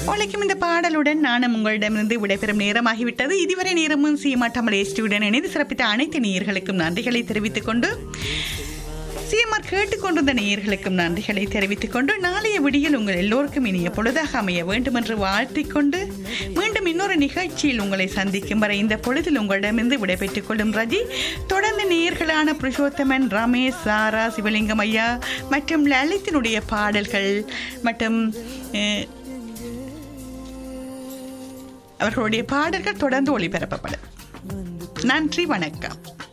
உழைக்கும் இந்த பாடலுடன் நானும் உங்களிடமிருந்து விடைபெறும் நேரமாகிவிட்டது இதுவரை நேரமும் சீமா தமிழ் எஸ்டியுடன் இணைந்து சிறப்பித்த அனைத்து நேயர்களுக்கும் நன்றிகளை தெரிவித்துக் கொண்டு சீமார் கேட்டுக்கொண்டிருந்த நேயர்களுக்கும் நன்றிகளை தெரிவித்துக் கொண்டு நாளைய விடியில் உங்கள் எல்லோருக்கும் இனிய பொழுதாக அமைய வேண்டும் என்று வாழ்த்திக் கொண்டு மீண்டும் இன்னொரு நிகழ்ச்சியில் உங்களை சந்திக்கும் வரை இந்த பொழுதில் உங்களிடமிருந்து விடைபெற்றுக் கொள்ளும் ரஜி தொடர்ந்து நேயர்களான புருஷோத்தமன் ரமேஷ் சாரா சிவலிங்கம் ஐயா மற்றும் லலித்தினுடைய பாடல்கள் மற்றும் அஹ், அவர்களுடைய பாடல்கள் தொடர்ந்து ஒளிபரப்பப்படும் நன்றி வணக்கம்